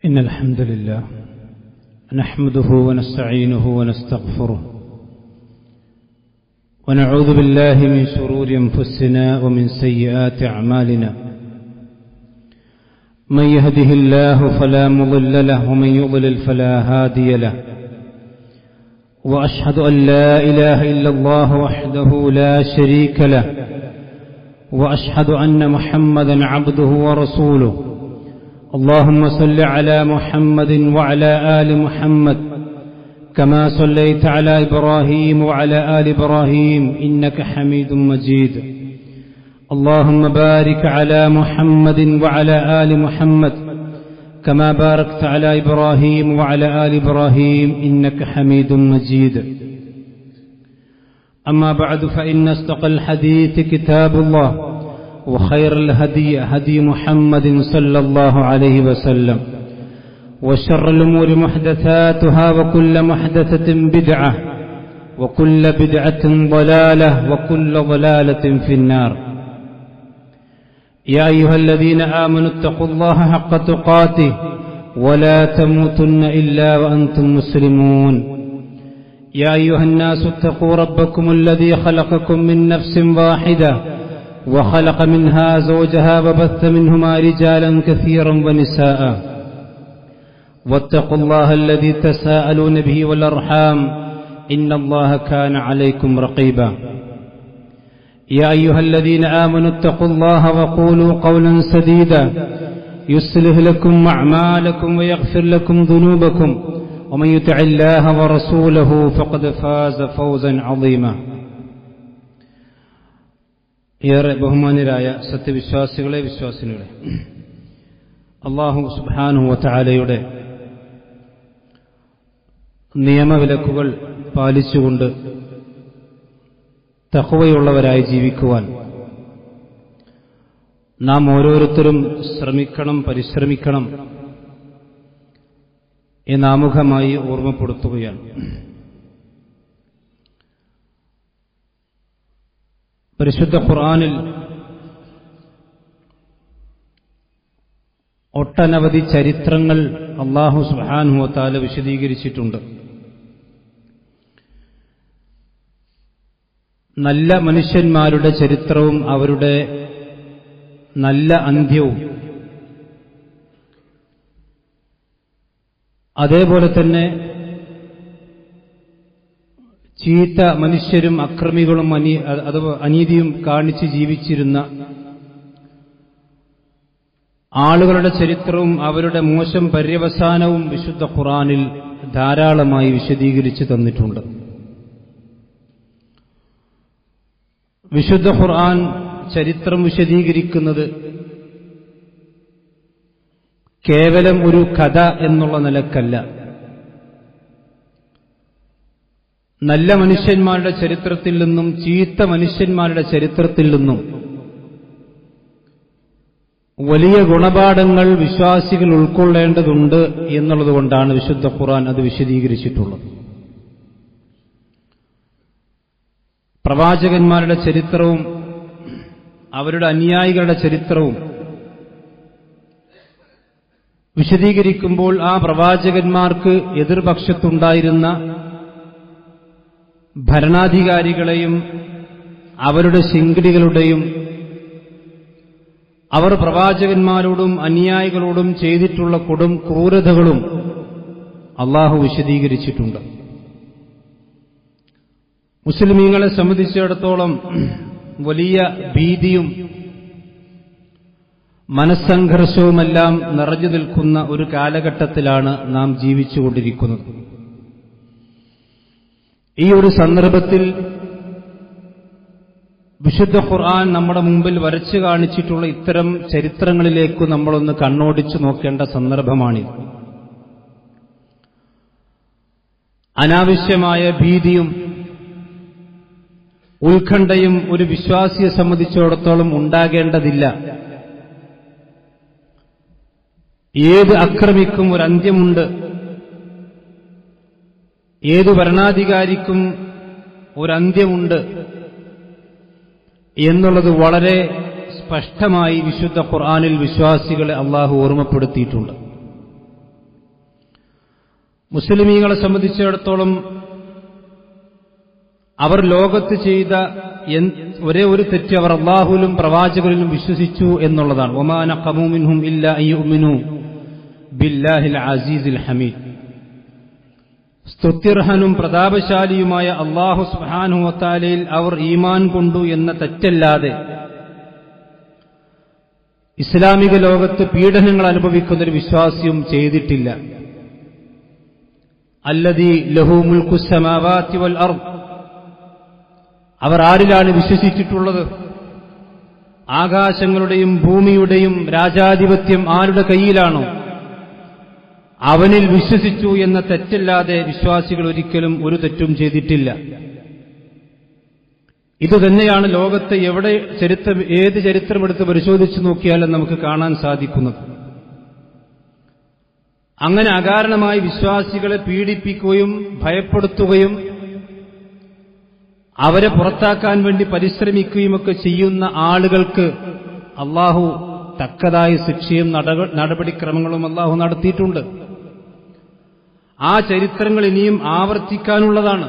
إن الحمد لله نحمده ونستعينه ونستغفره ونعوذ بالله من شرور أنفسنا ومن سيئات أعمالنا من يهده الله فلا مضل له ومن يضلل فلا هادي له وأشهد أن لا إله إلا الله وحده لا شريك له وأشهد أن محمدا عبده ورسوله اللهم صل على محمد وعلى آل محمد كما صليت على إبراهيم وعلى آل إبراهيم إنك حميد مجيد اللهم بارك على محمد وعلى آل محمد كما باركت على إبراهيم وعلى آل إبراهيم إنك حميد مجيد أما بعد فإن استقى الحديث كتاب الله وخير الهدي هدي محمد صلى الله عليه وسلم وشر الأمور محدثاتها وكل محدثة بدعة وكل بدعة ضلالة وكل ضلالة في النار يا أيها الذين آمنوا اتقوا الله حق تقاته ولا تموتن إلا وأنتم مسلمون يا أيها الناس اتقوا ربكم الذي خلقكم من نفس واحدة وخلق منها زوجها وبث منهما رجالا كثيرا ونساء واتقوا الله الذي تساءلون به والأرحام إن الله كان عليكم رقيبا يا أيها الذين آمنوا اتقوا الله وقولوا قولا سديدا يصلح لكم أعمالكم ويغفر لكم ذنوبكم ومن يطع الله ورسوله فقد فاز فوزا عظيما ഏറെ ബഹുമാന്യരായ സത്യവിശ്വാസികളെ വിശ്വാസിനികളെ അള്ളാഹു സുബാനുവത്താലയുടെ നിയമവിലക്കുകൾ പാലിച്ചുകൊണ്ട് തഹവയുള്ളവരായി ജീവിക്കുവാൻ നാം ഓരോരുത്തരും ശ്രമിക്കണം പരിശ്രമിക്കണം എന്നാമുഖമായി ഓർമ്മപ്പെടുത്തുകയാണ് പരിശുദ്ധ ഖുർആാനിൽ ഒട്ടനവധി ചരിത്രങ്ങൾ അള്ളാഹു സുഹാനുഹത്താല വിശദീകരിച്ചിട്ടുണ്ട് നല്ല മനുഷ്യന്മാരുടെ ചരിത്രവും അവരുടെ നല്ല അന്ത്യവും അതേപോലെ തന്നെ ചീത്ത മനുഷ്യരും അക്രമികളും അനി അഥവാ അനീതിയും കാണിച്ച് ജീവിച്ചിരുന്ന ആളുകളുടെ ചരിത്രവും അവരുടെ മോശം പര്യവസാനവും വിശുദ്ധ ഖുറാനിൽ ധാരാളമായി വിശദീകരിച്ചു തന്നിട്ടുണ്ട് വിശുദ്ധ ഖുർആൻ ചരിത്രം വിശദീകരിക്കുന്നത് കേവലം ഒരു കഥ എന്നുള്ള നിലക്കല്ല നല്ല മനുഷ്യന്മാരുടെ ചരിത്രത്തിൽ നിന്നും ചീത്ത മനുഷ്യന്മാരുടെ ചരിത്രത്തിൽ നിന്നും വലിയ ഗുണപാഠങ്ങൾ വിശ്വാസികൾ ഉൾക്കൊള്ളേണ്ടതുണ്ട് എന്നുള്ളതുകൊണ്ടാണ് വിശുദ്ധ ഖുറാൻ അത് വിശദീകരിച്ചിട്ടുള്ളത് പ്രവാചകന്മാരുടെ ചരിത്രവും അവരുടെ അനുയായികളുടെ ചരിത്രവും വിശദീകരിക്കുമ്പോൾ ആ പ്രവാചകന്മാർക്ക് എതിർപക്ഷത്തുണ്ടായിരുന്ന ഭരണാധികാരികളെയും അവരുടെ ശിങ്കിടികളുടെയും അവർ പ്രവാചകന്മാരോടും അനുയായികളോടും ചെയ്തിട്ടുള്ള കൊടും ക്രൂരതകളും അള്ളാഹു വിശദീകരിച്ചിട്ടുണ്ട് മുസ്ലിമീങ്ങളെ സംബന്ധിച്ചിടത്തോളം വലിയ ഭീതിയും മനസ്സംഘർഷവുമെല്ലാം നിറഞ്ഞു നിൽക്കുന്ന ഒരു കാലഘട്ടത്തിലാണ് നാം ജീവിച്ചുകൊണ്ടിരിക്കുന്നത് ഈ ഒരു സന്ദർഭത്തിൽ വിശുദ്ധ ഖുർആൻ നമ്മുടെ മുമ്പിൽ വരച്ചു കാണിച്ചിട്ടുള്ള ഇത്തരം ചരിത്രങ്ങളിലേക്ക് നമ്മളൊന്ന് കണ്ണോടിച്ചു നോക്കേണ്ട സന്ദർഭമാണിത് അനാവശ്യമായ ഭീതിയും ഉത്കണ്ഠയും ഒരു വിശ്വാസിയെ സംബന്ധിച്ചിടത്തോളം ഉണ്ടാകേണ്ടതില്ല ഏത് അക്രമിക്കും ഒരു അന്ത്യമുണ്ട് ഏതു ഭരണാധികാരിക്കും ഒരന്ത്യമുണ്ട് എന്നുള്ളത് വളരെ സ്പഷ്ടമായി വിശുദ്ധ ഖുർആാനിൽ വിശ്വാസികളെ അള്ളാഹു ഓർമ്മപ്പെടുത്തിയിട്ടുണ്ട് മുസ്ലിമീങ്ങളെ സംബന്ധിച്ചിടത്തോളം അവർ ലോകത്ത് ചെയ്ത എൻ- ഒരേ ഒരു തെറ്റ് അവർ അള്ളാഹുലും പ്രവാചകരിലും വിശ്വസിച്ചു എന്നുള്ളതാണ് ഒമാന കമൂമിൻഹും ഇല്ല അയ്യുമിനു ബില്ലാഹിൽ അസീസിൽ ഹമീദ് സ്തുത്യർഹനും പ്രതാപശാലിയുമായ അള്ളാഹു സുഹാനുവത്താലയിൽ അവർ ഈമാൻ കൊണ്ടു എന്ന തെറ്റല്ലാതെ ഇസ്ലാമിക ലോകത്ത് പീഡനങ്ങൾ അനുഭവിക്കുന്ന ഒരു വിശ്വാസിയും ചെയ്തിട്ടില്ല അല്ലതി ലഹു മുൽക്കുസമാവാത്തി വൽ അർദ് അവർ ആരിലാണ് വിശ്വസിച്ചിട്ടുള്ളത് ആകാശങ്ങളുടെയും ഭൂമിയുടെയും രാജാധിപത്യം ആരുടെ കയ്യിലാണോ അവനിൽ വിശ്വസിച്ചു എന്ന തെറ്റല്ലാതെ വിശ്വാസികൾ ഒരിക്കലും ഒരു തെറ്റും ചെയ്തിട്ടില്ല ഇതുതന്നെയാണ് ലോകത്തെ എവിടെ ചരിത്രം ഏത് ചരിത്രമെടുത്ത് പരിശോധിച്ചു നോക്കിയാലും നമുക്ക് കാണാൻ സാധിക്കുന്നത് അങ്ങനെ അകാരണമായി വിശ്വാസികളെ പീഡിപ്പിക്കുകയും ഭയപ്പെടുത്തുകയും അവരെ പുറത്താക്കാൻ വേണ്ടി പരിശ്രമിക്കുകയുമൊക്കെ ചെയ്യുന്ന ആളുകൾക്ക് അള്ളാഹു തക്കതായ ശിക്ഷയും നട- നടപടിക്രമങ്ങളും അള്ളാഹു നടത്തിയിട്ടുണ്ട് ആ ചരിത്രങ്ങൾ ഇനിയും ആവർത്തിക്കാനുള്ളതാണ്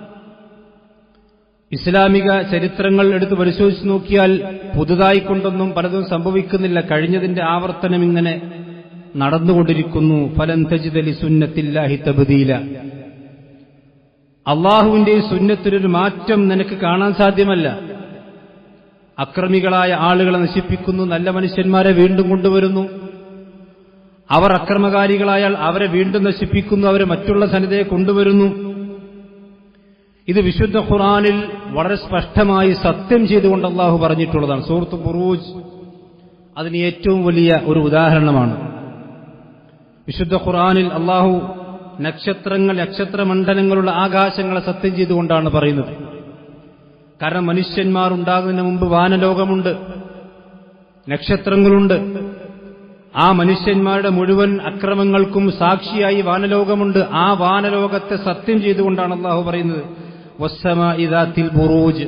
ഇസ്ലാമിക ചരിത്രങ്ങൾ എടുത്ത് പരിശോധിച്ച് നോക്കിയാൽ പുതുതായി കൊണ്ടൊന്നും പലതും സംഭവിക്കുന്നില്ല കഴിഞ്ഞതിന്റെ ആവർത്തനം ഇങ്ങനെ നടന്നുകൊണ്ടിരിക്കുന്നു ഫലം തജിദലി സുന്നത്തില്ലാഹി തബദീല അള്ളാഹുവിന്റെ സുന്നത്തിനൊരു മാറ്റം നിനക്ക് കാണാൻ സാധ്യമല്ല അക്രമികളായ ആളുകളെ നശിപ്പിക്കുന്നു നല്ല മനുഷ്യന്മാരെ വീണ്ടും കൊണ്ടുവരുന്നു അവർ അക്രമകാരികളായാൽ അവരെ വീണ്ടും നശിപ്പിക്കുന്നു അവരെ മറ്റുള്ള സന്നിധയെ കൊണ്ടുവരുന്നു ഇത് വിശുദ്ധ ഖുറാനിൽ വളരെ സ്പഷ്ടമായി സത്യം ചെയ്തുകൊണ്ട് അള്ളാഹു പറഞ്ഞിട്ടുള്ളതാണ് സൂറത്ത് ബുറൂജ് അതിന് ഏറ്റവും വലിയ ഒരു ഉദാഹരണമാണ് വിശുദ്ധ ഖുറാനിൽ അള്ളാഹു നക്ഷത്രങ്ങൾ നക്ഷത്രമണ്ഡലങ്ങളുള്ള ആകാശങ്ങളെ സത്യം ചെയ്തുകൊണ്ടാണ് പറയുന്നത് കാരണം മനുഷ്യന്മാർ ഉണ്ടാകുന്നതിന് മുമ്പ് വാനലോകമുണ്ട് നക്ഷത്രങ്ങളുണ്ട് ആ മനുഷ്യന്മാരുടെ മുഴുവൻ അക്രമങ്ങൾക്കും സാക്ഷിയായി വാനലോകമുണ്ട് ആ വാനലോകത്തെ സത്യം ചെയ്തുകൊണ്ടാണ് അള്ളാഹു പറയുന്നത് വസ്സമ ഇദാത്തിൽ ബുറൂജ്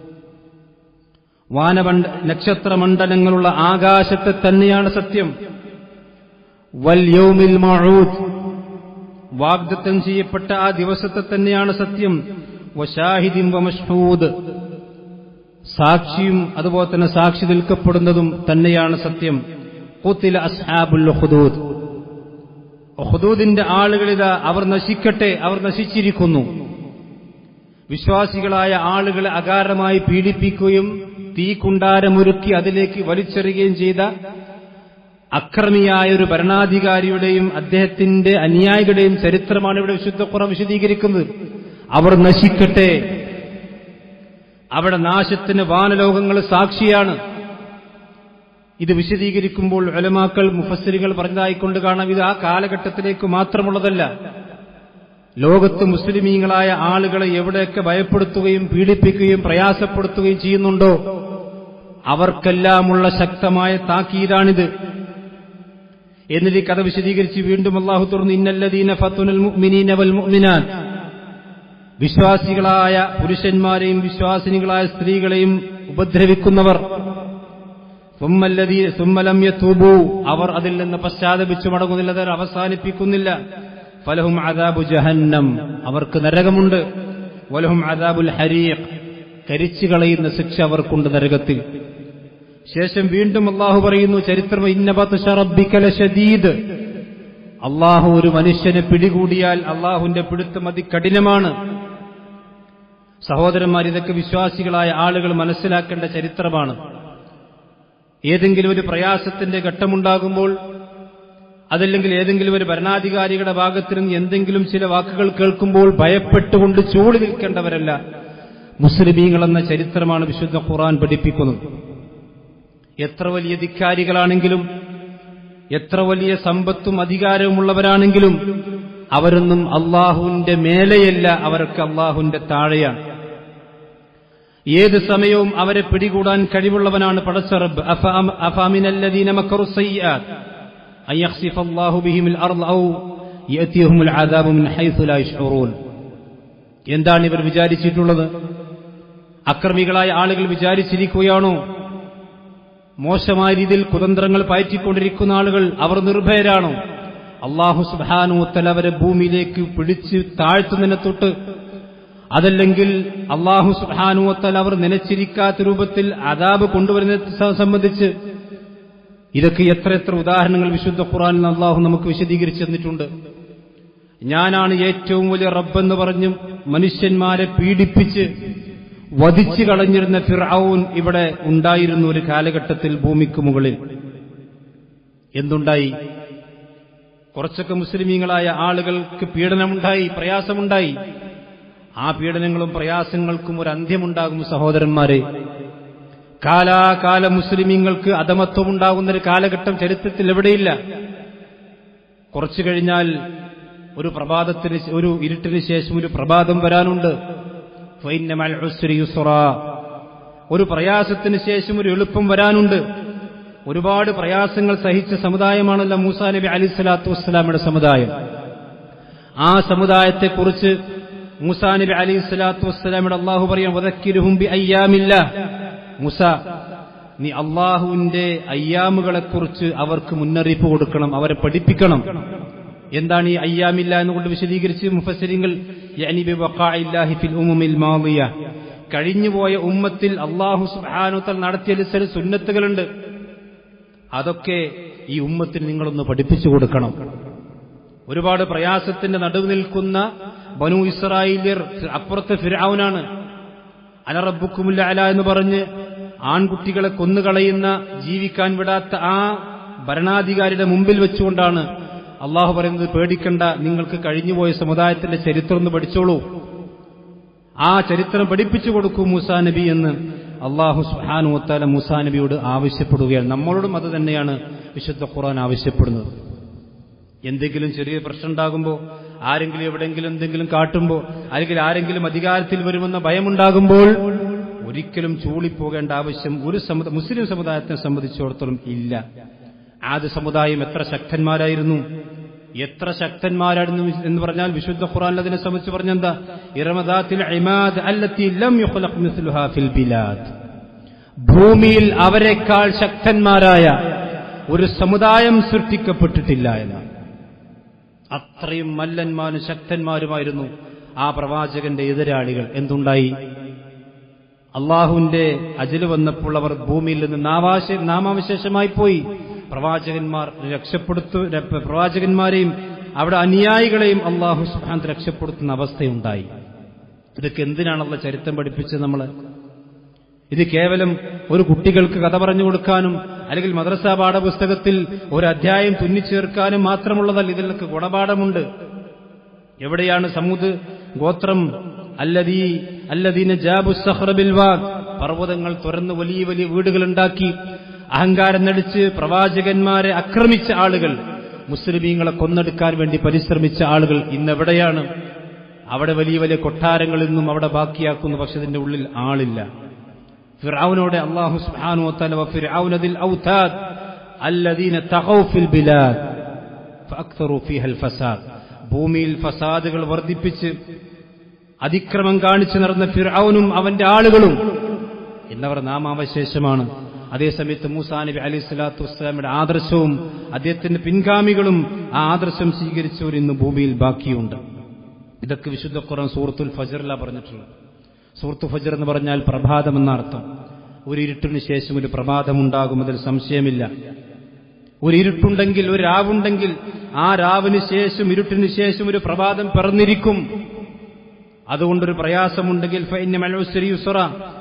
വാനമണ്ഡ നക്ഷത്രമണ്ഡലങ്ങളുള്ള ആകാശത്തെ തന്നെയാണ് സത്യം വൽ യൗമിൽ മഊദ് വാഗ്ദത്തം ചെയ്യപ്പെട്ട ആ ദിവസത്തെ തന്നെയാണ് സത്യം വശാഹിദിം വമഷ്ഹൂദ് സാക്ഷിയും അതുപോലെ തന്നെ സാക്ഷി നിൽക്കപ്പെടുന്നതും തന്നെയാണ് സത്യം ഖുത്തില അസ്ഹാബുൽ ഹുദൂദ് ഹുദൂദിന്റെ ആളുകളിതാ അവർ നശിക്കട്ടെ അവർ നശിച്ചിരിക്കുന്നു വിശ്വാസികളായ ആളുകളെ അകാരമായി പീഡിപ്പിക്കുകയും തീക്കുണ്ടാരമൊരുക്കി അതിലേക്ക് വലിച്ചെറിയുകയും ചെയ്ത അക്രമിയായ ഒരു ഭരണാധികാരിയുടെയും അദ്ദേഹത്തിന്റെ അനുയായികളുടെയും ചരിത്രമാണ് ഇവിടെ വിശുദ്ധ കുറം വിശദീകരിക്കുന്നത് അവർ നശിക്കട്ടെ അവിടെ നാശത്തിന് വാനലോകങ്ങൾ സാക്ഷിയാണ് ഇത് വിശദീകരിക്കുമ്പോൾ ഒലമാക്കൾ മുഫസ്സിരികൾ പറഞ്ഞതായിക്കൊണ്ട് കാണാം ഇത് ആ കാലഘട്ടത്തിലേക്ക് മാത്രമുള്ളതല്ല ലോകത്ത് മുസ്ലിമീങ്ങളായ ആളുകളെ എവിടെയൊക്കെ ഭയപ്പെടുത്തുകയും പീഡിപ്പിക്കുകയും പ്രയാസപ്പെടുത്തുകയും ചെയ്യുന്നുണ്ടോ അവർക്കെല്ലാമുള്ള ശക്തമായ താക്കീതാണിത് എന്നിട്ട് ഈ കഥ വിശദീകരിച്ച് വീണ്ടും അള്ളാഹു തുറന്ന് ഇന്നല്ലദീന ഫത്തുനൽ മുഅ്മിനീന വൽ മുഅ്മിനാൻ വിശ്വാസികളായ പുരുഷന്മാരെയും വിശ്വാസിനികളായ സ്ത്രീകളെയും ഉപദ്രവിക്കുന്നവർ സുമ്മല്ലദീ സുമ്മലം യതൂബു അവർ അതിൽ നിന്ന് പശ്ചാത്തപിച്ചു മടങ്ങുന്നില്ല അവർ അവസാനിപ്പിക്കുന്നില്ല ഫലഹും അദാബു ജഹന്നം അവർക്ക് നരകമുണ്ട് വലഹും അദാബുൽ ഹരീഖ് കരിച്ചു കളയുന്ന ശിക്ഷ അവർക്കുണ്ട് നരകത്തിൽ ശേഷം വീണ്ടും അള്ളാഹു പറയുന്നു ചരിത്രം ഇന്നബീദ് അള്ളാഹു ഒരു മനുഷ്യനെ പിടികൂടിയാൽ അള്ളാഹുവിന്റെ പിടുത്തം അതികഠിനമാണ് സഹോദരന്മാർ ഇതൊക്കെ വിശ്വാസികളായ ആളുകൾ മനസ്സിലാക്കേണ്ട ചരിത്രമാണ് ഏതെങ്കിലും ഒരു പ്രയാസത്തിന്റെ ഘട്ടമുണ്ടാകുമ്പോൾ അതല്ലെങ്കിൽ ഏതെങ്കിലും ഒരു ഭരണാധികാരികളുടെ ഭാഗത്ത് നിന്ന് എന്തെങ്കിലും ചില വാക്കുകൾ കേൾക്കുമ്പോൾ ഭയപ്പെട്ടുകൊണ്ട് ചൂടി നിൽക്കേണ്ടവരല്ല മുസ്ലിമീങ്ങൾ എന്ന ചരിത്രമാണ് വിശുദ്ധ ഖുറാൻ പഠിപ്പിക്കുന്നത് എത്ര വലിയ ധിക്കാരികളാണെങ്കിലും എത്ര വലിയ സമ്പത്തും അധികാരവുമുള്ളവരാണെങ്കിലും അവരൊന്നും അള്ളാഹുവിന്റെ മേലെയല്ല അവരൊക്കെ അള്ളാഹുവിന്റെ താഴെയാണ് ഏത് സമയവും അവരെ പിടികൂടാൻ കഴിവുള്ളവനാണ് പടച്ചറബ് അഫാമിനല്ലദീന മക്കറുസയ്യാത്ത് أن يخسف الله بهم الأرض أو يأتيهم العذاب من حيث لا يشعرون എന്താണ് ഇവർ വിചാരിച്ചിട്ടുള്ളത് അക്രമികളായ ആളുകൾ വിചാരിച്ചിരിക്കുകയാണോ മോശമായ രീതിയിൽ കുതന്ത്രങ്ങൾ പയറ്റിക്കൊണ്ടിരിക്കുന്ന ആളുകൾ അവർ നിർഭയരാണോ അള്ളാഹു സുബാനൂത്തല അവരെ ഭൂമിയിലേക്ക് പിടിച്ച് താഴ്ത്തുന്നതിനെ തൊട്ട് അതല്ലെങ്കിൽ അള്ളാഹു സുബാനുവത്തൽ അവർ നനച്ചിരിക്കാത്ത രൂപത്തിൽ അതാബ് കൊണ്ടുവരുന്നതിനെ സംബന്ധിച്ച് ഇതൊക്കെ എത്ര എത്ര ഉദാഹരണങ്ങൾ വിശുദ്ധ ഖുറാനിൽ അള്ളാഹു നമുക്ക് വിശദീകരിച്ചു തന്നിട്ടുണ്ട് ഞാനാണ് ഏറ്റവും വലിയ റബ്ബെന്ന് പറഞ്ഞും മനുഷ്യന്മാരെ പീഡിപ്പിച്ച് വധിച്ചു കളഞ്ഞിരുന്ന ഫിർഔൻ ഇവിടെ ഉണ്ടായിരുന്നു ഒരു കാലഘട്ടത്തിൽ ഭൂമിക്ക് മുകളിൽ എന്തുണ്ടായി കുറച്ചൊക്കെ മുസ്ലിമീങ്ങളായ ആളുകൾക്ക് പീഡനമുണ്ടായി പ്രയാസമുണ്ടായി ആ പീഡനങ്ങളും പ്രയാസങ്ങൾക്കും ഒരു അന്ത്യമുണ്ടാകും സഹോദരന്മാരെ കാലാകാല മുസ്ലിമീങ്ങൾക്ക് അധമത്വമുണ്ടാകുന്ന ഒരു കാലഘട്ടം ചരിത്രത്തിൽ എവിടെയില്ല കുറച്ചു കഴിഞ്ഞാൽ ഒരു പ്രഭാതത്തിന് ഒരു ഇരുട്ടിന് ശേഷം ഒരു പ്രഭാതം വരാനുണ്ട് ഫൈന്നമൽ ഉസ്രി യുസ്റാ. ഒരു പ്രയാസത്തിന് ശേഷം ഒരു എളുപ്പം വരാനുണ്ട് ഒരുപാട് പ്രയാസങ്ങൾ സഹിച്ച സമുദായമാണല്ലോ മൂസാ നബി അലി സ്വലാത്തു വസ്സലാമയുടെ സമുദായം ആ സമുദായത്തെക്കുറിച്ച് മൂസാ നബി അലി സ്വലാത്തു വസ്സലാമയുടെ അള്ളാഹു പറയാം വതക്കിരുഹും ബി അയ്യാമില്ല മുസ നീ അള്ളാഹുവിന്റെ അയ്യാമുകളെക്കുറിച്ച് അവർക്ക് മുന്നറിയിപ്പ് കൊടുക്കണം അവരെ പഠിപ്പിക്കണം എന്താണ് ഈ അയ്യാമില്ല എന്നുകൊണ്ട് വിശദീകരിച്ച് മുഫസരിങ്ങൾ യഅനി ബി വഖാഇല്ലാഹി ഫിൽ ഉമുമിൽ മാദിയ കഴിഞ്ഞുപോയ ഉമ്മത്തിൽ അള്ളാഹു സുബ്ഹാനഹു നടത്തിയ ചില സുന്നത്തുകളുണ്ട് അതൊക്കെ ഈ ഉമ്മത്തിന് നിങ്ങളൊന്ന് പഠിപ്പിച്ചു കൊടുക്കണം ഒരുപാട് പ്രയാസത്തിന്റെ നടുവ് നിൽക്കുന്ന ബനു ഇസ്രായേലിയർ അപ്പുറത്തെ ഫിർഔനാണ് അലറബുക്കുമില്ല അല എന്ന് പറഞ്ഞ് ആൺകുട്ടികളെ കൊന്നുകളയുന്ന ജീവിക്കാൻ വിടാത്ത ആ ഭരണാധികാരിയുടെ മുമ്പിൽ വെച്ചുകൊണ്ടാണ് അള്ളാഹു പറയുന്നത് പേടിക്കണ്ട നിങ്ങൾക്ക് കഴിഞ്ഞുപോയ സമുദായത്തിന്റെ ചരിത്രം ഒന്ന് പഠിച്ചോളൂ ആ ചരിത്രം പഠിപ്പിച്ചു കൊടുക്കൂ മൂസാ നബി എന്ന് അള്ളാഹു സുഹാനു വത്താല മൂസാ നബിയോട് ആവശ്യപ്പെടുകയാണ് നമ്മളോടും അത് തന്നെയാണ് വിശുദ്ധ ഖുർആൻ ആവശ്യപ്പെടുന്നത് എന്തെങ്കിലും ചെറിയ പ്രശ്നം ഉണ്ടാകുമ്പോൾ ആരെങ്കിലും എവിടെയെങ്കിലും എന്തെങ്കിലും കാട്ടുമ്പോൾ അല്ലെങ്കിൽ ആരെങ്കിലും അധികാരത്തിൽ വരുമെന്ന ഭയമുണ്ടാകുമ്പോൾ ഒരിക്കലും ചൂളിപ്പോകേണ്ട ആവശ്യം ഒരു സമുദ മുസ്ലിം സമുദായത്തെ സംബന്ധിച്ചിടത്തോളം ഇല്ല ആദ്യ സമുദായം എത്ര ശക്തന്മാരായിരുന്നു എത്ര ശക്തന്മാരായിരുന്നു എന്ന് പറഞ്ഞാൽ വിശുദ്ധ ഖുറാൻ അതിനെ സംബന്ധിച്ച് പറഞ്ഞെന്താ ഇറമദാത്തിൽ ഇമാദ് അല്ലത്തി ലം യുഖ്ലഖ് മിസ്ലുഹാ ഫിൽ ബിലാദ് ഭൂമിയിൽ അവരെക്കാൾ ശക്തന്മാരായ ഒരു സമുദായം സൃഷ്ടിക്കപ്പെട്ടിട്ടില്ല എന്നാണ് അത്രയും മല്ലന്മാരും ശക്തന്മാരുമായിരുന്നു ആ പ്രവാചകന്റെ എതിരാളികൾ എന്തുണ്ടായി അള്ളാഹുവിന്റെ അജല് വന്നപ്പോൾ അവർ ഭൂമിയിൽ നിന്ന് നാവാശ നാമാവശേഷമായി പോയി പ്രവാചകന്മാർ രക്ഷപ്പെടുത്തു പ്രവാചകന്മാരെയും അവിടെ അനുയായികളെയും അള്ളാഹു സുഹാന്ത് രക്ഷപ്പെടുത്തുന്ന അവസ്ഥയുണ്ടായി ഇതൊക്കെ എന്തിനാണുള്ള ചരിത്രം പഠിപ്പിച്ചത് നമ്മൾ ഇത് കേവലം ഒരു കുട്ടികൾക്ക് കഥ പറഞ്ഞു കൊടുക്കാനും അല്ലെങ്കിൽ മദ്രസ പാഠപുസ്തകത്തിൽ ഒരു അധ്യായം തുന്നിച്ചേർക്കാനും മാത്രമുള്ളതല്ല ഇതിലൊക്കെ ഗുണപാഠമുണ്ട് എവിടെയാണ് സമൂത് ഗോത്രം അല്ലതീ അല്ലദീന ജാബു സഹ്റബിൽ വാഗ് പർവ്വതങ്ങൾ തുറന്ന് വലിയ വലിയ വീടുകളുണ്ടാക്കി അഹങ്കാരം നടിച്ച് പ്രവാചകന്മാരെ ആക്രമിച്ച ആളുകൾ മുസ്ലിമീങ്ങളെ കൊന്നെടുക്കാൻ വേണ്ടി പരിശ്രമിച്ച ആളുകൾ ഇന്നെവിടെയാണ് അവിടെ വലിയ വലിയ കൊട്ടാരങ്ങളിൽ നിന്നും അവിടെ ബാക്കിയാക്കുന്നു പക്ഷെ അതിന്റെ ഉള്ളിൽ ആളില്ല ഫിർഔനോടെ അല്ലാഹു സുബ്ഹാനഹു വതആല വഫിർഔനദിൽ ഔതാദ് അല്ലദീന തഖൗ ഫിൽ ബിലാദ് ഫഅക്തറു ഫീഹൽ ഫസാദ് ഭൂമിയിൽ ഫസാദുകൾ വർദ്ധിപ്പിച്ച് അതിക്രമം കാണിച്ചു നടന്ന ഫിർഔനും അവന്റെ ആളുകളും എന്നവർ നാമാവശേഷമാണ് അതേസമയത്ത് മൂസാ നബി അലൈഹി സ്വലാത്തു വസ്സലാമിയുടെ ആദർശവും അദ്ദേഹത്തിന്റെ പിൻഗാമികളും ആ ആദർശം സ്വീകരിച്ചവർ ഇന്ന് ഭൂമിയിൽ ബാക്കിയുണ്ട് ഇതൊക്കെ വിശുദ്ധ ഖുർആൻ സൂറത്തുൽ ഫജറില പറഞ്ഞിട്ടുള്ളത് സൂറത്തു ഫജർ എന്ന് പറഞ്ഞാൽ പ്രഭാതം എന്ന അർത്ഥം ഒരു ഇരുട്ടിന് ശേഷം ഒരു പ്രഭാതമുണ്ടാകും അതിൽ സംശയമില്ല ഒരു ഇരുട്ടുണ്ടെങ്കിൽ ഒരു രാവുണ്ടെങ്കിൽ ആ രാവിന് ശേഷം ഇരുട്ടിന് ശേഷം ഒരു പ്രഭാതം പിറന്നിരിക്കും അതുകൊണ്ടൊരു പ്രയാസമുണ്ടെങ്കിൽ ഫൈന്യ മലൗസരി യുസറ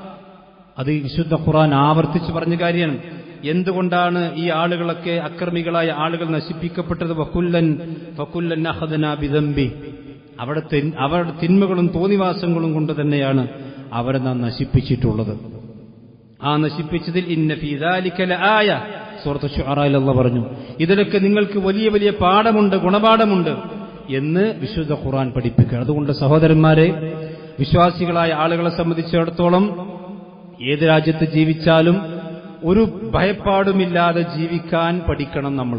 അത് വിശുദ്ധ ഖുർആൻ ആവർത്തിച്ച് പറഞ്ഞ കാര്യമാണ് എന്തുകൊണ്ടാണ് ഈ ആളുകളൊക്കെ അക്രമികളായ ആളുകൾ നശിപ്പിക്കപ്പെട്ടത് വക്കുല്ലൻ ഫക്കുല്ലൻ അഹദന ബിദംബി അവിടെ അവരുടെ തിന്മകളും തോന്നിവാസങ്ങളും കൊണ്ട് തന്നെയാണ് അവരെ നാം നശിപ്പിച്ചിട്ടുള്ളത് ആ നശിപ്പിച്ചതിൽ ഇന്ന ഫീദാലിക്കല ആയ സുഹൃത്ത് ഷുറായിലുള്ള പറഞ്ഞു ഇതിലൊക്കെ നിങ്ങൾക്ക് വലിയ വലിയ പാഠമുണ്ട് ഗുണപാഠമുണ്ട് എന്ന് വിശുദ്ധ ഖുർആൻ പഠിപ്പിക്കുക അതുകൊണ്ട് സഹോദരന്മാരെ വിശ്വാസികളായ ആളുകളെ സംബന്ധിച്ചിടത്തോളം ഏത് രാജ്യത്ത് ജീവിച്ചാലും ഒരു ഭയപ്പാടുമില്ലാതെ ജീവിക്കാൻ പഠിക്കണം നമ്മൾ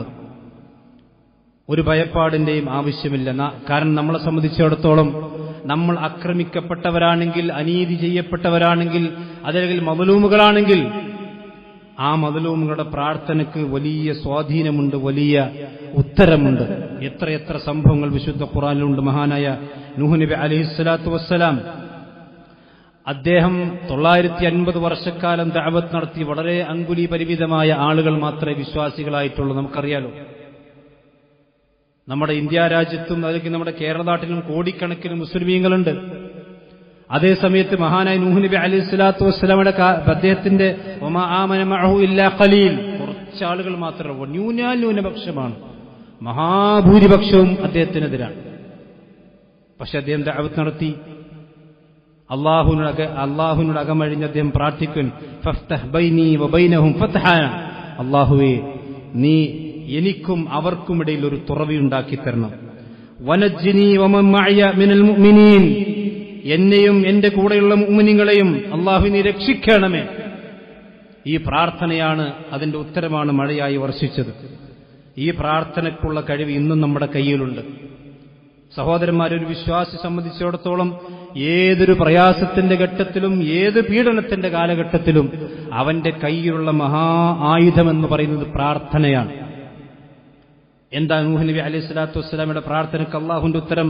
ഒരു ഭയപ്പാടിന്റെയും ആവശ്യമില്ല കാരണം നമ്മളെ സംബന്ധിച്ചിടത്തോളം നമ്മൾ ആക്രമിക്കപ്പെട്ടവരാണെങ്കിൽ അനീതി ചെയ്യപ്പെട്ടവരാണെങ്കിൽ അതല്ലെങ്കിൽ മതലൂമുകളാണെങ്കിൽ ആ മതലൂമുകളുടെ പ്രാർത്ഥനയ്ക്ക് വലിയ സ്വാധീനമുണ്ട് വലിയ ഉത്തരമുണ്ട് എത്രയെത്ര സംഭവങ്ങൾ വിശുദ്ധ ഖുറാനിലുണ്ട് മഹാനായ നൂഹ് നബി അലഹിസ്വലാത്തു വസ്സലാം അദ്ദേഹം തൊള്ളായിരത്തി അൻപത് വർഷക്കാലം ദഅവത്ത് നടത്തി വളരെ അങ്കുലി പരിമിതമായ ആളുകൾ മാത്രമേ വിശ്വാസികളായിട്ടുള്ളൂ നമുക്കറിയാലോ നമ്മുടെ ഇന്ത്യ രാജ്യത്തും അല്ലെങ്കിൽ നമ്മുടെ കേരള നാട്ടിലും കോടിക്കണക്കിന് മുസ്ലിമീങ്ങളുണ്ട് അതേസമയത്ത് മഹാനായ നൂഹ് നബി അലൈഹി സ്വലാത്തു വസ്സലാമയുടെ അദ്ദേഹത്തിന്റെ ഒമാ ആമന മഅഹു ഇല്ലാ ഖലീൽ കുറച്ച് ആളുകൾ മാത്രമേ ന്യൂനാൽ ന്യൂനപക്ഷമാണ് മഹാഭൂരിപക്ഷവും അദ്ദേഹത്തിനെതിരാണ് പക്ഷെ അദ്ദേഹം ദഅവത്ത് നടത്തി അള്ളാഹുനോട് അള്ളാഹുനോട് അകമഴിഞ്ഞ് അദ്ദേഹം പ്രാർത്ഥിക്കും ഫഫ്തഹ് ബൈനി വബൈനഹും ഫത്ഹാന അള്ളാഹുവേ നീ എനിക്കും അവർക്കുമിടയിൽ ഒരു തുറവിയുണ്ടാക്കി തരണം വനജ്ജിനി വമൻ മഅയ മിനൽ മുഅ്മിനീൻ എന്നെയും എന്റെ കൂടെയുള്ള മുഅ്മിനീങ്ങളെയും അള്ളാഹു നീ രക്ഷിക്കണമേ ഈ പ്രാർത്ഥനയാണ് അതിന്റെ ഉത്തരമാണ് മഴയായി വർഷിച്ചത് ഈ പ്രാർത്ഥനയ്ക്കുള്ള കഴിവ് ഇന്നും നമ്മുടെ കയ്യിലുണ്ട് സഹോദരന്മാരൊരു വിശ്വാസി സംബന്ധിച്ചിടത്തോളം ഏതൊരു പ്രയാസത്തിന്റെ ഘട്ടത്തിലും ഏത് പീഡനത്തിന്റെ കാലഘട്ടത്തിലും അവന്റെ കയ്യിലുള്ള മഹാ ആയുധമെന്ന് പറയുന്നത് പ്രാർത്ഥനയാണ് എന്താ നൂഹ് നബി അലൈഹി സ്വലാത്തു വസ്സലാമിയുടെ പ്രാർത്ഥനയ്ക്ക് അള്ളാഹുന്റെ ഉത്തരം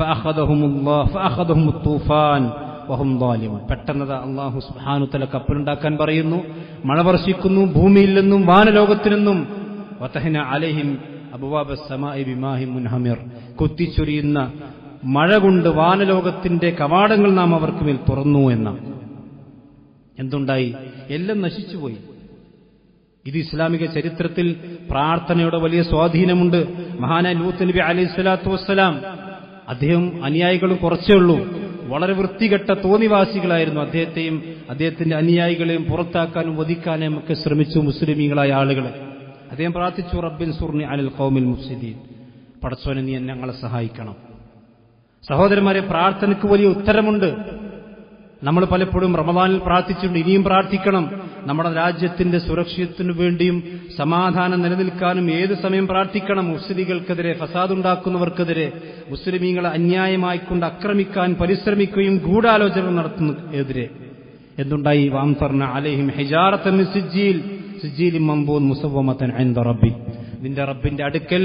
തൂഫാൻ വഹും ളാലിമൂൻ. പെട്ടെന്നത് അള്ളാഹു സുഹാനുത്തല കപ്പലുണ്ടാക്കാൻ പറയുന്നു മഴ വർഷിക്കുന്നു ഭൂമിയിൽ നിന്നും വാനലോകത്തു നിന്നും വതഹന അലഹിം അബുവാബ സമായി ബിമാഹി മുൻഹമിർ കുത്തിച്ചൊരിയുന്ന മഴ കൊണ്ട് വാനലോകത്തിന്റെ കവാടങ്ങൾ നാം അവർക്ക് മേൽ തുറന്നു എന്ന എന്തുണ്ടായി എല്ലാം നശിച്ചുപോയി ഇത് ഇസ്ലാമിക ചരിത്രത്തിൽ പ്രാർത്ഥനയുടെ വലിയ സ്വാധീനമുണ്ട് മഹാനായ ലൂത്ത് നബി അലൈഹി സ്വലാത്തു വസ്സലാം അദ്ദേഹം അനുയായികളും കുറച്ചേ ഉള്ളൂ വളരെ വൃത്തികെട്ട തോന്നിവാസികളായിരുന്നു അദ്ദേഹത്തെയും അദ്ദേഹത്തിന്റെ അനുയായികളെയും പുറത്താക്കാനും വധിക്കാനും ഒക്കെ ശ്രമിച്ചു മുസ്ലിമീങ്ങളായ ആളുകളെ അദ്ദേഹം പ്രാർത്ഥിച്ചു റബ്ബിൻ സുർണി അനിൽ കൗമിൽ മുസ്ലിദീൻ പടച്ചോനെ നീ ഞങ്ങളെ സഹായിക്കണം സഹോദരന്മാരെ പ്രാർത്ഥനയ്ക്ക് വലിയ ഉത്തരമുണ്ട് നമ്മൾ പലപ്പോഴും റമദാനിൽ പ്രാർത്ഥിച്ചിട്ടുണ്ട് ഇനിയും പ്രാർത്ഥിക്കണം നമ്മുടെ രാജ്യത്തിന്റെ സുരക്ഷിതത്തിനു വേണ്ടിയും സമാധാനം നിലനിൽക്കാനും ഏത് സമയം പ്രാർത്ഥിക്കണം മുസ്ലിങ്ങൾക്കെതിരെ ഫസാദ് ഉണ്ടാക്കുന്നവർക്കെതിരെ മുസ്ലിമീങ്ങളെ അന്യായമായിക്കൊണ്ട് ആക്രമിക്കാൻ പരിശ്രമിക്കുകയും ഗൂഢാലോചന നടത്തുന്നതിനെതിരെ എന്തുണ്ടായി വാംസർണ അലഹിം ഹിജാറത്തൻ സിജ്ജീൽ സിജ്ജീലിം മമ്പൂൻ മുസവമത്തൻ ഐന്ദ റബ്ബി നിന്റെ റബ്ബിന്റെ അടുക്കൽ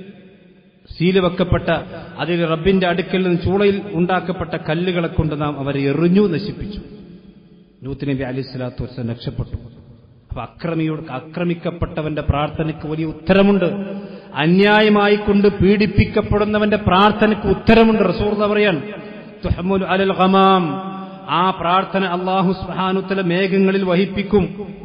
സീല് വെക്കപ്പെട്ട അതിൽ റബ്ബിന്റെ അടുക്കൽ നിന്ന് ചൂളയിൽ ഉണ്ടാക്കപ്പെട്ട കല്ലുകളെ കൊണ്ട് നാം അവരെ എറിഞ്ഞു നശിപ്പിച്ചു നൂത്ത് നബി അലി സ്വലാത്തു വസ്സലാം രക്ഷപ്പെട്ടു അപ്പൊ അക്രമിയോട് ആക്രമിക്കപ്പെട്ടവന്റെ പ്രാർത്ഥനയ്ക്ക് വലിയ ഉത്തരമുണ്ട് അന്യായമായി കൊണ്ട് പീഡിപ്പിക്കപ്പെടുന്നവന്റെ പ്രാർത്ഥനയ്ക്ക് ഉത്തരമുണ്ട് റസൂർ പറയാൻ തുഹമുൽ അലൽ ഖമാം ആ പ്രാർത്ഥന അള്ളാഹു സുഹാനുത്തല മേഘങ്ങളിൽ വഹിപ്പിക്കും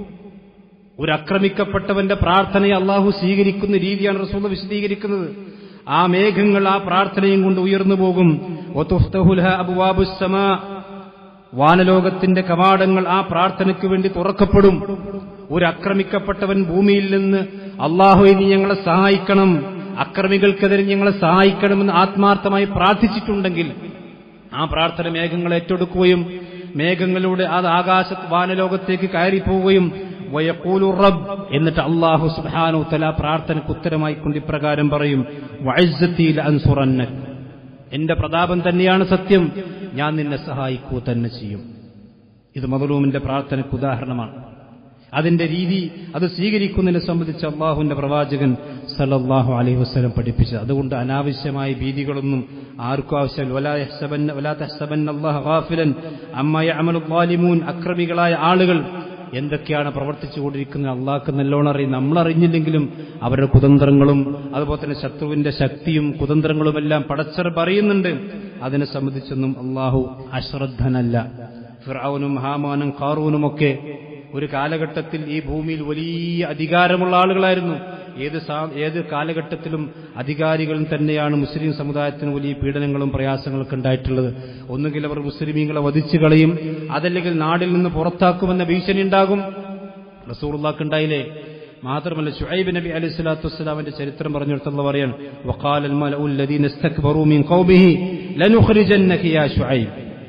ഒരു ആക്രമിക്കപ്പെട്ടവന്റെ പ്രാർത്ഥനയെ അള്ളാഹു സ്വീകരിക്കുന്ന രീതിയാണ് റസൂൽ വിശദീകരിക്കുന്നത് ആ മേഘങ്ങൾ ആ പ്രാർത്ഥനയും കൊണ്ട് ഉയർന്നു പോകും വതുഫ്തഹുൽഹ അബ്വാബുസ്സമാ. വാനലോകത്തിന്റെ കവാടങ്ങൾ ആ പ്രാർത്ഥനയ്ക്ക് വേണ്ടി തുറക്കപ്പെടും ഒരു ആക്രമിക്കപ്പെട്ടവൻ ഭൂമിയിൽ നിന്ന് അള്ളാഹു ഇനി ഞങ്ങളെ സഹായിക്കണം അക്രമികൾക്കെതിരെ ഞങ്ങളെ സഹായിക്കണമെന്ന് ആത്മാർത്ഥമായി പ്രാർത്ഥിച്ചിട്ടുണ്ടെങ്കിൽ ആ പ്രാർത്ഥന മേഘങ്ങൾ ഏറ്റെടുക്കുകയും മേഘങ്ങളിലൂടെ അത് ആകാശ വാനലോകത്തേക്ക് കയറിപ്പോവുകയും വയക്കൂലു റബ്ബ് എന്നിട്ട് അള്ളാഹു സുബ്ഹാനഹു തല പ്രാർത്ഥനയ്ക്ക് ഉത്തരമായി കൊണ്ട് ഇപ്രകാരം പറയും വഅസ്സത്തിൽ അൻസുറന്നക് എന്റെ പ്രതാപം തന്നെയാണ് സത്യം ഞാൻ നിന്നെ സഹായിക്കൂ തന്നെ ചെയ്യും ഇത് മദലൂമിന്റെ പ്രാർത്ഥനയ്ക്ക് ഉദാഹരണമാണ് അതിന്റെ രീതി അത് സ്വീകരിക്കുന്നതിനെ സംബന്ധിച്ച് അള്ളാഹുവിന്റെ പ്രവാചകൻ സല്ലല്ലാഹു അലൈഹി വസല്ലം പഠിപ്പിച്ചത് അതുകൊണ്ട് അനാവശ്യമായ ഭീതികളൊന്നും ആർക്കും ആവശ്യമില്ല വലാ യഹ്സബന്ന വലാ തഹ്സബന്ന അല്ലാഹ ഗാഫിലൻ അമ്മ യഅമലു ളാലിമൂൻ അക്രമികളായ ആളുകൾ എന്തൊക്കെയാണ് പ്രവർത്തിച്ചുകൊണ്ടിരിക്കുന്നത് അള്ളാഹ്ക്ക് നല്ലോണം അറിയും നമ്മളറിഞ്ഞില്ലെങ്കിലും അവരുടെ കുതന്ത്രങ്ങളും അതുപോലെ തന്നെ ശത്രുവിന്റെ ശക്തിയും കുതന്ത്രങ്ങളുമെല്ലാം പടച്ചറപ്പ് അറിയുന്നുണ്ട് അതിനെ സംബന്ധിച്ചൊന്നും അള്ളാഹു അശ്രദ്ധനല്ല ഫിറൌനും ഹാമാനും ഖാറൂനുമൊക്കെ ഒരു കാലഘട്ടത്തിൽ ഈ ഭൂമിയിൽ വലിയ അധികാരമുള്ള ആളുകളായിരുന്നു ഏത് സാ- ഏത് കാലഘട്ടത്തിലും അധികാരികളും തന്നെയാണ് മുസ്ലിം സമുദായത്തിന് വലിയ പീഡനങ്ങളും പ്രയാസങ്ങളൊക്കെ ഉണ്ടായിട്ടുള്ളത് ഒന്നുകിൽ അവർ മുസ്ലിമീങ്ങളെ വധിച്ചു കളയും അതല്ലെങ്കിൽ നാടിൽ നിന്ന് പുറത്താക്കുമെന്ന ഭീഷണി ഉണ്ടാകും റസൂറുള്ളാക്കുണ്ടായില്ലേ മാത്രമല്ല ഷുഐബ് നബി അലൈഹി സ്വലാത്തു വസ്സലാമിന്റെ ചരിത്രം പറഞ്ഞിടത്തുള്ള പറയാണ് വഖാലൽ മലഉ الذين استكبروا من قومه لنخرجنك يا شعيب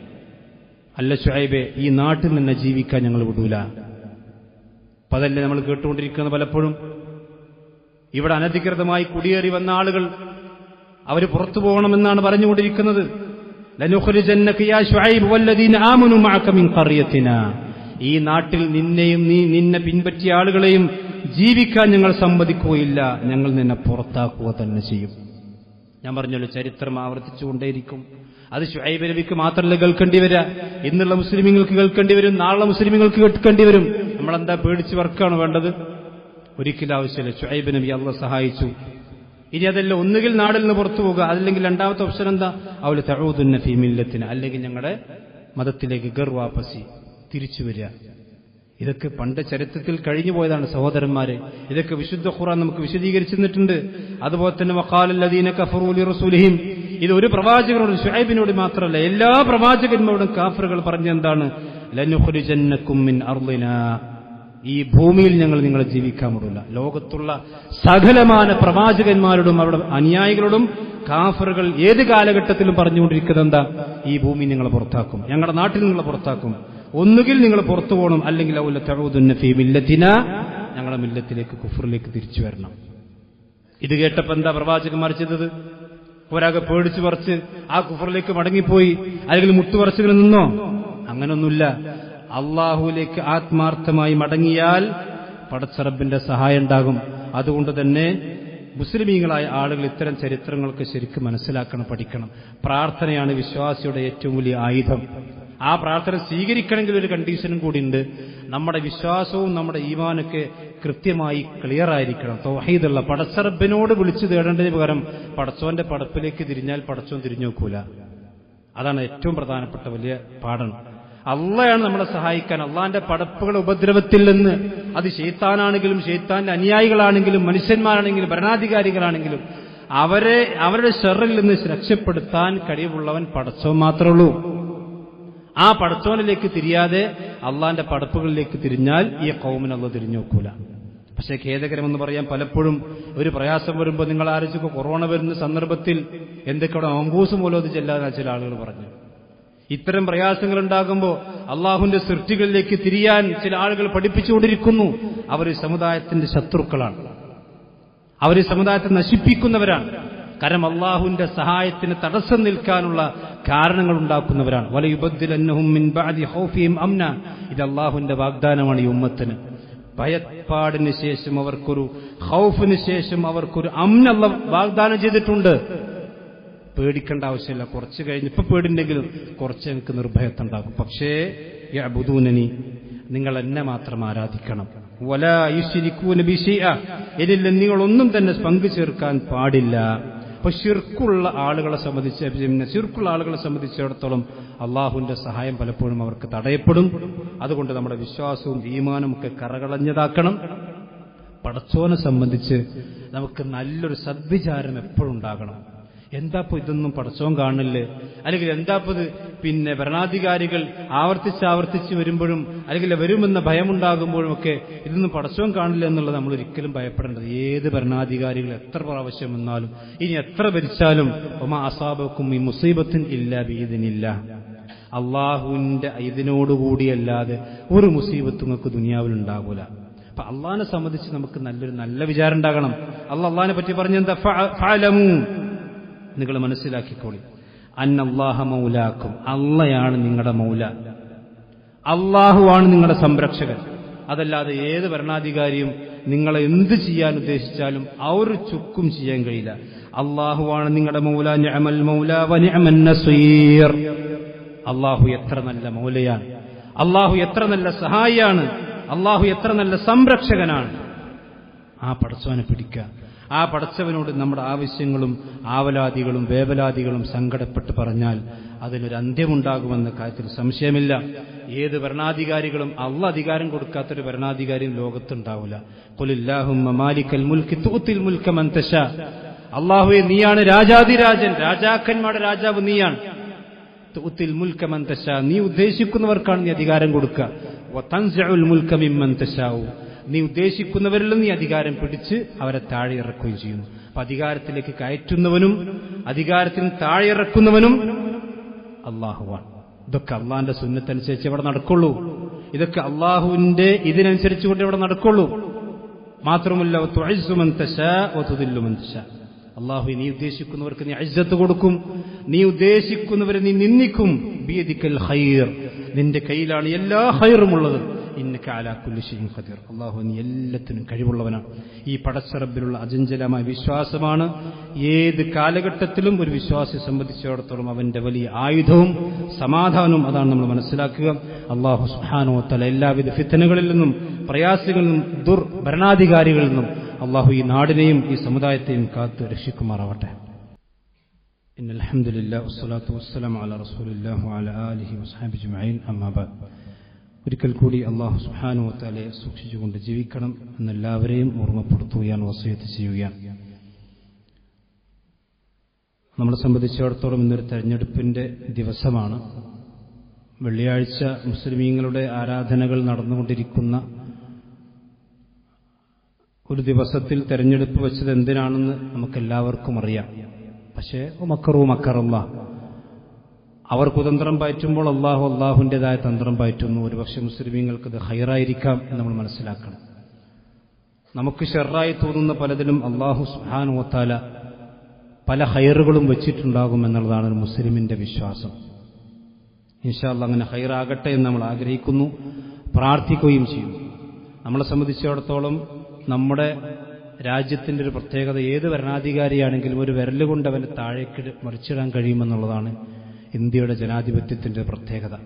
അല്ല ഷുഐബെ ഈ നാട്ടിൽ നിന്ന് ജീവിക്കാൻ ഞങ്ങൾ വിടൂല അപ്പൊ അതല്ലേ നമ്മൾ കേട്ടുകൊണ്ടിരിക്കുന്നത് പലപ്പോഴും ഇവിടെ അനധികൃതമായി കുടിയേറി വന്ന ആളുകൾ അവർ പുറത്തു പോകണമെന്നാണ് പറഞ്ഞുകൊണ്ടിരിക്കുന്നത് ലനുഖ്രിജന്നക യാ ശുഐബ് വല്ലദീന ആമനു മഅക മിൻ ഖറിയത്തിന ഈ നാട്ടിൽ നിന്നെയും നീ നിന്നെ പിൻപറ്റിയ ആളുകളെയും ജീവിക്കാൻ ഞങ്ങൾ സമ്മതിക്കുകയില്ല ഞങ്ങൾ നിന്നെ പുറത്താക്കുക തന്നെ ചെയ്യും ഞാൻ പറഞ്ഞല്ലോ ചരിത്രം ആവർത്തിച്ചുകൊണ്ടേയിരിക്കും അത് ഷുഹൈബ് നബിക്ക് മാത്രമല്ല കേൾക്കേണ്ടി വരിക ഇന്നുള്ള മുസ്ലിമീങ്ങൾക്ക് കേൾക്കേണ്ടി വരും നാളെ മുസ്ലിമീങ്ങൾക്ക് കേൾക്കേണ്ടി വരും നമ്മളെന്താ പേടിച്ച് വർക്കാണ് വേണ്ടത് ഒരിക്കലും ആവശ്യമില്ല ഷുഹൈബ് നബി അള്ള സഹായിച്ചു ഇനി അതല്ല ഒന്നുകിൽ നാടിൽ നിന്ന് പുറത്തു പോകുക അതല്ലെങ്കിൽ രണ്ടാമത്തെ ഓപ്ഷൻ എന്താ അവള് തഴൂതുന്ന ഫീമില്ലത്തിന് അല്ലെങ്കിൽ ഞങ്ങളുടെ മതത്തിലേക്ക് ഗർവാപ്പസി തിരിച്ചു വരിക ഇതൊക്കെ പണ്ട് ചരിത്രത്തിൽ കഴിഞ്ഞു പോയതാണ് സഹോദരന്മാരെ ഇതൊക്കെ വിശുദ്ധ ഖുറാൻ നമുക്ക് വിശദീകരിച്ചു തന്നിട്ടുണ്ട് അതുപോലെ തന്നെ വക്കാലല്ലദീന കഫറൂലി റസൂലിഹിം ഇത് ഒരു പ്രവാചകനോട് ഷുഹൈബിനോട് മാത്രമല്ല എല്ലാ പ്രവാചകന്മാരോടും കാഫറുകൾ പറഞ്ഞെന്താണ് ലനുഖ്രിജന്നക്കും മിൻ അർളിന ഈ ഭൂമിയിൽ ഞങ്ങൾ നിങ്ങളെ ജീവിക്കാൻ വിടില്ല ലോകത്തുള്ള സകലമാന പ്രവാചകന്മാരോടും അവരുടെ അനുയായികളോടും കാഫറുകൾ ഏത് കാലഘട്ടത്തിലും പറഞ്ഞുകൊണ്ടിരിക്കുന്നത് എന്താ ഈ ഭൂമി നിങ്ങളെ പുറത്താക്കും ഞങ്ങളുടെ നാട്ടിൽ നിങ്ങളെ പുറത്താക്കും ഒന്നുകിൽ നിങ്ങൾ പുറത്തു പോകണം അല്ലെങ്കിൽ അവല്ല തഴൂതുന്ന ഫീ മില്ലത്തിന ഞങ്ങളുടെ മില്ലത്തിലേക്ക് കുഫറിലേക്ക് തിരിച്ചു വരണം ഇത് കേട്ടപ്പോ എന്താ പ്രവാചകന്മാർ ചെയ്തത് ഒരാകെ പേടിച്ചു പറിച്ച് ആ കുഫറിലേക്ക് മടങ്ങിപ്പോയി അല്ലെങ്കിൽ മുട്ടുപറച്ചുകൾ നിന്നോ അങ്ങനൊന്നുമില്ല അള്ളാഹുലേക്ക് ആത്മാർത്ഥമായി മടങ്ങിയാൽ പടച്ചറബിന്റെ സഹായം ഉണ്ടാകും അതുകൊണ്ട് തന്നെ മുസ്ലിമീങ്ങളായ ആളുകൾ ഇത്തരം ചരിത്രങ്ങൾക്ക് ശരിക്കും മനസ്സിലാക്കണം പഠിക്കണം പ്രാർത്ഥനയാണ് വിശ്വാസിയുടെ ഏറ്റവും വലിയ ആയുധം ആ പ്രാർത്ഥന സ്വീകരിക്കണമെങ്കിൽ ഒരു കണ്ടീഷനും കൂടിയുണ്ട് നമ്മുടെ വിശ്വാസവും നമ്മുടെ ഈമാനൊക്കെ കൃത്യമായി ക്ലിയർ ആയിരിക്കണം തൗഹീദുള്ള പടച്ചറബിനോട് വിളിച്ചു തേടേണ്ടതിന് പകരം പടച്ചോന്റെ പടപ്പിലേക്ക് തിരിഞ്ഞാൽ പടച്ചോൻ തിരിഞ്ഞു നോക്കൂല അതാണ് ഏറ്റവും പ്രധാനപ്പെട്ട വലിയ പാഠം അള്ളയാണ് നമ്മളെ സഹായിക്കാൻ അള്ളാന്റെ പടപ്പുകളുടെ ഉപദ്രവത്തിൽ നിന്ന് അത് ഷെയ്ത്താനാണെങ്കിലും ഷെയ്ത്താന്റെ അനുയായികളാണെങ്കിലും മനുഷ്യന്മാരാണെങ്കിലും ഭരണാധികാരികളാണെങ്കിലും അവരെ അവരുടെ ഷെറിൽ നിന്ന് രക്ഷപ്പെടുത്താൻ കഴിവുള്ളവൻ പടച്ചവൻ മാത്രമേ ഉള്ളൂ ആ പടച്ചോനിലേക്ക് തിരിയാതെ അള്ളാന്റെ പടപ്പുകളിലേക്ക് തിരിഞ്ഞാൽ ഈ കൗമിന് അള്ള തിരിഞ്ഞു നോക്കൂല പക്ഷേ ഖേദകരമെന്ന് പറയാൻ പലപ്പോഴും ഒരു പ്രയാസം വരുമ്പോൾ നിങ്ങൾ ആലോചിക്കുക കൊറോണ വരുന്ന സന്ദർഭത്തിൽ എന്തൊക്കെ അവിടെ മങ്കൂസ് മൂലം അത് ചെല്ലാതെ ചില ആളുകൾ പറഞ്ഞു ഇത്തരം പ്രയാസങ്ങൾ ഉണ്ടാകുമ്പോൾ അള്ളാഹുവിന്റെ സൃഷ്ടികളിലേക്ക് തിരിയാൻ ചില ആളുകൾ പഠിപ്പിച്ചുകൊണ്ടിരിക്കുന്നു അവർ ഈ സമുദായത്തിന്റെ ശത്രുക്കളാണ് അവർ ഈ സമുദായത്തെ നശിപ്പിക്കുന്നവരാണ് കാരണം അള്ളാഹുവിന്റെ സഹായത്തിന് തടസ്സം നിൽക്കാനുള്ള കാരണങ്ങൾ ഉണ്ടാക്കുന്നവരാണ് വലയുബദ്ദിലന്നഹും മിൻ ബഅദി ഖൗഫിഹിം അംന ഇത് അള്ളാഹുവിന്റെ വാഗ്ദാനമാണ് ഈ ഉമ്മത്തിന് ഭയപ്പാടിന് ശേഷം അവർക്കൊരു ഖൗഫിന് ശേഷം അവർക്കൊരു അമ്നല്ല വാഗ്ദാനം ചെയ്തിട്ടുണ്ട് പേടിക്കേണ്ട ആവശ്യമില്ല കുറച്ച് കഴിഞ്ഞ് ഇപ്പൊ പേടിണ്ടെങ്കിലും കുറച്ച് എനിക്ക് നിർഭയത്തുണ്ടാകും പക്ഷേ യഅ്ബുദൂനനി നിങ്ങൾ എന്നെ മാത്രം ആരാധിക്കണം വല യുശ്രിക്കൂന ബിശൈഅ എന്നിൽ നിങ്ങളൊന്നും തന്നെ പങ്കു ചേർക്കാൻ പാടില്ല അപ്പൊ ശിർക്കുള്ള ആളുകളെ സംബന്ധിച്ച് പിന്നെ ശിർക്കുള്ള ആളുകളെ സംബന്ധിച്ചിടത്തോളം അള്ളാഹുവിന്റെ സഹായം പലപ്പോഴും അവർക്ക് തടയപ്പെടും അതുകൊണ്ട് നമ്മുടെ വിശ്വാസവും ഈമാനും ഒക്കെ കറകളഞ്ഞതാക്കണം പടച്ചോനെ സംബന്ധിച്ച് നമുക്ക് നല്ലൊരു സദ്വിചാരം എപ്പോഴും ഉണ്ടാകണം എന്താപ്പോ ഇതൊന്നും പടച്ചോൻ കാണില്ലേ അല്ലെങ്കിൽ എന്താപ്പോ ഇത് പിന്നെ ഭരണാധികാരികൾ ആവർത്തിച്ച് ആവർത്തിച്ച് വരുമ്പോഴും അല്ലെങ്കിൽ വരുമെന്ന ഭയമുണ്ടാകുമ്പോഴും ഒക്കെ ഇതൊന്നും പടച്ചോൻ കാണില്ല എന്നുള്ളത് നമ്മൾ ഒരിക്കലും ഭയപ്പെടേണ്ടത് ഏത് ഭരണാധികാരികൾ എത്ര പ്രാവശ്യം വന്നാലും ഇനി എത്ര ഭരിച്ചാലും ഒമാ അസാബക്കും ഈ മുസീബത്തിൻ ഇല്ല ബീദിനില്ല അള്ളാഹുവിന്റെ ഇതിനോടുകൂടിയല്ലാതെ ഒരു മുസീബത്ത് നിങ്ങൾക്ക് ദുനിയാവിൽ ഉണ്ടാകൂല അപ്പൊ അള്ളാഹിനെ സംബന്ധിച്ച് നമുക്ക് നല്ലൊരു നല്ല വിചാരം ഉണ്ടാകണം അള്ളാഹ് അള്ളാഹിനെ പറ്റി പറഞ്ഞെന്താ ഫഅലമൂ നിങ്ങൾ മനസ്സിലാക്കിക്കോളി അന്നല്ലാഹ മൗലാക്കും അള്ളയാണ് നിങ്ങളുടെ മൗല അള്ളാഹുവാണ് നിങ്ങളുടെ സംരക്ഷകൻ അതല്ലാതെ ഏത് ഭരണാധികാരിയും നിങ്ങളെ എന്ത് ചെയ്യാൻ ഉദ്ദേശിച്ചാലും ആ ഒരു ചുക്കും ചെയ്യാൻ കഴിയില്ല അള്ളാഹുവാണ് നിങ്ങളുടെ മൗല നിഅമൽ മൗല വനിഅമൻ നസീർ അള്ളാഹു എത്ര നല്ല മൗലയാണ് അള്ളാഹു എത്ര നല്ല സഹായിയാണ് അള്ളാഹു എത്ര നല്ല സംരക്ഷകനാണ് ആ പടച്ചവനെ പിടിക്കുക ആ പടച്ചവനോട് നമ്മുടെ ആവശ്യങ്ങളും ആവലാദികളും വേവലാദികളും സങ്കടപ്പെട്ട് പറഞ്ഞാൽ അതിനൊരു അന്ത്യമുണ്ടാകുമെന്ന കാര്യത്തിൽ സംശയമില്ല ഏത് ഭരണാധികാരികളും അള്ള അധികാരം കൊടുക്കാത്തൊരു ഭരണാധികാരിയും ലോകത്തുണ്ടാവില്ല കൊലില്ലാഹുമ്മ മാലിക്കൽ മുൽക്കി തൂത്തിൽ മുൽക്ക മന്തശ അള്ളാഹുവെ നീയാണ് രാജാതിരാജൻ രാജാക്കന്മാരുടെ രാജാവ് നീയാണ് തൂത്തിൽ മുൽക്ക മന്തശ നീ ഉദ്ദേശിക്കുന്നവർക്കാണ് നീ അധികാരം കൊടുക്കുക വതൻസിഉൽ മുൽക്ക മിമ്മൻ തശാഉ നീ ഉദ്ദേശിക്കുന്നവരിലും നീ അധികാരം പിടിച്ച് അവരെ താഴെ ഇറക്കുകയും ചെയ്യുന്നു അപ്പൊ അധികാരത്തിലേക്ക് കയറ്റുന്നവനും അധികാരത്തിന് താഴെ ഇറക്കുന്നവനും അള്ളാഹുവാണ് ഇതൊക്കെ അള്ളാഹിന്റെ സുന്നത്തനുസരിച്ച് ഇവിടെ നടക്കുള്ളൂ ഇതൊക്കെ അള്ളാഹുവിന്റെ ഇതിനനുസരിച്ച് കൊണ്ട് ഇവിടെ നടക്കുള്ളൂ മാത്രമല്ല തുഴസുമന്തശ ഒതുതില്ലുമന്തശ അള്ളാഹു നീ ഉദ്ദേശിക്കുന്നവർക്ക് നീ അജ്ജത്ത് കൊടുക്കും നീ ഉദ്ദേശിക്കുന്നവരെ നീ നിന്ദിക്കും ബിയദിക്കൽ ഹൈർ നിന്റെ കയ്യിലാണ് എല്ലാ ഹൈറുമുള്ളത് ഇന്നക അലാ കുല്ലി ഷൈഇൻ ഖദീർ അള്ളാഹു നീ എല്ലാത്തിനും കഴിവുള്ളവനാണ് ഈ പടച്ചറബിലുള്ള അജഞ്ചലമായ വിശ്വാസമാണ് ഏത് കാലഘട്ടത്തിലും ഒരു വിശ്വാസിയെ സംബന്ധിച്ചിടത്തോളം അവന്റെ വലിയ ആയുധവും സമാധാനവും അതാണ് നമ്മൾ മനസ്സിലാക്കുക അള്ളാഹു സുഹാനോ തല എല്ലാവിധ ഫിത്തനുകളിൽ നിന്നും പ്രയാസങ്ങളിൽ നിന്നും ദുർ ഭരണാധികാരികളിൽ നിന്നും അള്ളാഹു ഈ നാടിനെയും ഈ സമുദായത്തെയും കാത്ത് രക്ഷിക്കുമാറാവട്ടെ إن الحمد لله والصلاة والسلام على رسول الله وعلى آله وصحبه أجمعين أما بعد ഒരിക്കൽ കൂടി അള്ളാഹു സുഹാനുവത്താലെ സൂക്ഷിച്ചുകൊണ്ട് ജീവിക്കണം എന്നെല്ലാവരെയും ഓർമ്മപ്പെടുത്തുകയാണ് വസയത്ത് ചെയ്യുകയാണ് നമ്മളെ സംബന്ധിച്ചിടത്തോളം ഇന്നൊരു തെരഞ്ഞെടുപ്പിന്റെ ദിവസമാണ് വെള്ളിയാഴ്ച മുസ്ലിമീങ്ങളുടെ ആരാധനകൾ നടന്നുകൊണ്ടിരിക്കുന്ന ഒരു ദിവസത്തിൽ തെരഞ്ഞെടുപ്പ് വെച്ചത് എന്തിനാണെന്ന് നമുക്കെല്ലാവർക്കും അറിയാം പക്ഷേ മക്കറു മക്കറല്ല അവർ കുതന്ത്രം പയറ്റുമ്പോൾ അള്ളാഹു അള്ളാഹുവിൻ്റെതായ തന്ത്രം പയറ്റുന്നു ഒരുപക്ഷെ മുസ്ലിമീങ്ങൾക്ക് ഇത് ഹൈറായിരിക്കാം എന്ന് നമ്മൾ മനസ്സിലാക്കണം നമുക്ക് ഷെറായി തോന്നുന്ന പലതിലും അള്ളാഹു സുഹാനുവത്താല പല ഹൈറുകളും വെച്ചിട്ടുണ്ടാകും എന്നുള്ളതാണ് ഒരു മുസ്ലിമിന്റെ വിശ്വാസം ഇൻഷാല്ല അങ്ങനെ ഹൈറാകട്ടെ എന്ന് നമ്മൾ ആഗ്രഹിക്കുന്നു പ്രാർത്ഥിക്കുകയും ചെയ്യുന്നു നമ്മളെ സംബന്ധിച്ചിടത്തോളം നമ്മുടെ രാജ്യത്തിന്റെ ഒരു പ്രത്യേകത ഏത് ഭരണാധികാരിയാണെങ്കിലും ഒരു വിരലുകൊണ്ട് അവന്റെ താഴേക്ക് മറിച്ചിടാൻ കഴിയുമെന്നുള്ളതാണ് ഇന്ത്യയുടെ ജനാധിപത്യത്തിന്റെ പ്രത്യേകത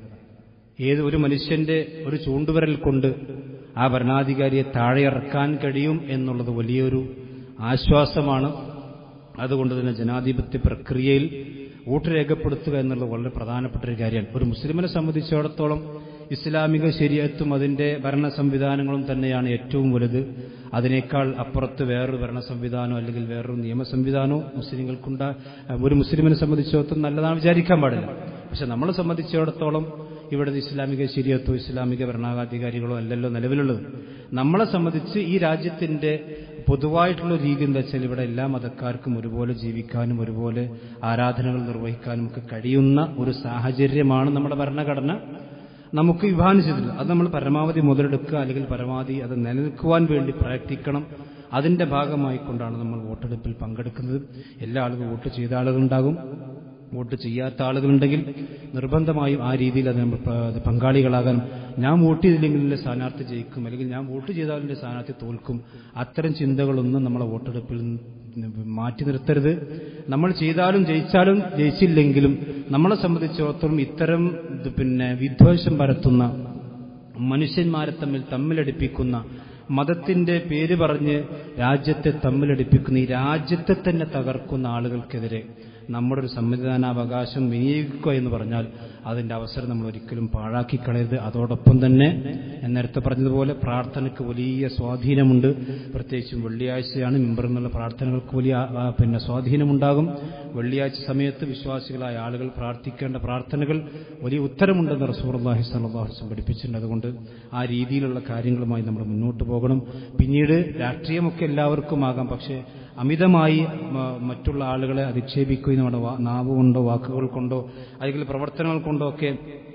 ഏത് ഒരു മനുഷ്യന്റെ ഒരു ചൂണ്ടുവിരൽ കൊണ്ട് ആ ഭരണാധികാരിയെ താഴെ ഇറക്കാൻ കഴിയും എന്നുള്ളത് വലിയൊരു ആശ്വാസമാണ് അതുകൊണ്ട് തന്നെ ജനാധിപത്യ പ്രക്രിയയിൽ വോട്ട് രേഖപ്പെടുത്തുക എന്നുള്ളത് വളരെ പ്രധാനപ്പെട്ട ഒരു കാര്യമാണ് ഒരു മുസ്ലിമിനെ സംബന്ധിച്ചിടത്തോളം ഇസ്ലാമിക ശരിയത്തും അതിന്റെ ഭരണ സംവിധാനങ്ങളും തന്നെയാണ് ഏറ്റവും വലുത് അതിനേക്കാൾ അപ്പുറത്ത് വേറൊരു ഭരണ സംവിധാനമോ അല്ലെങ്കിൽ വേറൊരു നിയമ സംവിധാനമോ മുസ്ലിങ്ങൾക്കുണ്ട ഒരു മുസ്ലിമിനെ സംബന്ധിച്ചിടത്തോളം നല്ലതാണ് വിചാരിക്കാൻ പാടില്ല പക്ഷെ നമ്മളെ സംബന്ധിച്ചിടത്തോളം ഇവിടെ ഇസ്ലാമിക ശരിയത്തോ ഇസ്ലാമിക ഭരണാധികാരികളോ അല്ലല്ലോ നിലവിലുള്ളത് നമ്മളെ സംബന്ധിച്ച് ഈ രാജ്യത്തിന്റെ പൊതുവായിട്ടുള്ള രീതി എന്താ വെച്ചാൽ ഇവിടെ എല്ലാ മതക്കാർക്കും ഒരുപോലെ ജീവിക്കാനും ഒരുപോലെ ആരാധനകൾ നിർവഹിക്കാനും ഒക്കെ കഴിയുന്ന ഒരു സാഹചര്യമാണ് നമ്മുടെ ഭരണഘടന നമുക്ക് വിഭാവനം ചെയ്തിട്ടുള്ളത് അത് നമ്മൾ പരമാവധി മുതലെടുക്കുക അല്ലെങ്കിൽ പരമാവധി അത് നിലനിൽക്കുവാൻ വേണ്ടി പ്രയത്നിക്കണം അതിന്റെ ഭാഗമായിക്കൊണ്ടാണ് നമ്മൾ വോട്ടെടുപ്പിൽ പങ്കെടുക്കുന്നത് എല്ലാ ആളുകളും വോട്ട് ചെയ്ത ആളുകളുണ്ടാകും വോട്ട് ചെയ്യാത്ത ആളുകളുണ്ടെങ്കിൽ നിർബന്ധമായും ആ രീതിയിൽ അത് നമ്മൾ പങ്കാളികളാകാൻ ഞാൻ വോട്ട് ചെയ്തില്ലെങ്കിൽ എൻ്റെ സ്ഥാനാർത്ഥി ജയിക്കും അല്ലെങ്കിൽ ഞാൻ വോട്ട് ചെയ്താൽ എൻ്റെ സ്ഥാനാർത്ഥി തോൽക്കും അത്തരം ചിന്തകളൊന്നും നമ്മളെ വോട്ടെടുപ്പിൽ മാറ്റി നിർത്തരുത് നമ്മൾ ചെയ്താലും ജയിച്ചാലും ജയിച്ചില്ലെങ്കിലും നമ്മളെ സംബന്ധിച്ചിടത്തോളം ഇത്തരം പിന്നെ വിദ്വേഷം പരത്തുന്ന മനുഷ്യന്മാരെ തമ്മിൽ തമ്മിലടിപ്പിക്കുന്ന മതത്തിന്റെ പേര് പറഞ്ഞ് രാജ്യത്തെ തമ്മിലടിപ്പിക്കുന്ന ഈ രാജ്യത്തെ തന്നെ തകർക്കുന്ന ആളുകൾക്കെതിരെ നമ്മുടെ ഒരു സംവിധാനാവകാശം വിനിയോഗിക്കുക എന്ന് പറഞ്ഞാൽ അതിന്റെ അവസരം നമ്മൾ ഒരിക്കലും പാഴാക്കി കളയരുത് അതോടൊപ്പം തന്നെ ഞാൻ നേരത്തെ പറഞ്ഞതുപോലെ പ്രാർത്ഥനയ്ക്ക് വലിയ സ്വാധീനമുണ്ട് പ്രത്യേകിച്ചും വെള്ളിയാഴ്ചയാണ് മിമ്പർ എന്നുള്ള പ്രാർത്ഥനകൾക്ക് വലിയ പിന്നെ സ്വാധീനമുണ്ടാകും വെള്ളിയാഴ്ച സമയത്ത് വിശ്വാസികളായ ആളുകൾ പ്രാർത്ഥിക്കേണ്ട പ്രാർത്ഥനകൾ വലിയ ഉത്തരമുണ്ടെന്ന് റസൂർല്ലാഹി സല്ലാഹുസം പഠിപ്പിച്ചിട്ടുണ്ട് അതുകൊണ്ട് ആ രീതിയിലുള്ള കാര്യങ്ങളുമായി നമ്മൾ മുന്നോട്ട് പോകണം പിന്നീട് രാഷ്ട്രീയമൊക്കെ എല്ലാവർക്കും ആകാം പക്ഷേ അമിതമായി മറ്റുള്ള ആളുകളെ അധിക്ഷേപിക്കുകയും നമ്മുടെ നാവ് കൊണ്ടോ വാക്കുകൾ കൊണ്ടോ അല്ലെങ്കിൽ പ്രവർത്തനങ്ങൾ കൊണ്ടോ ഒക്കെ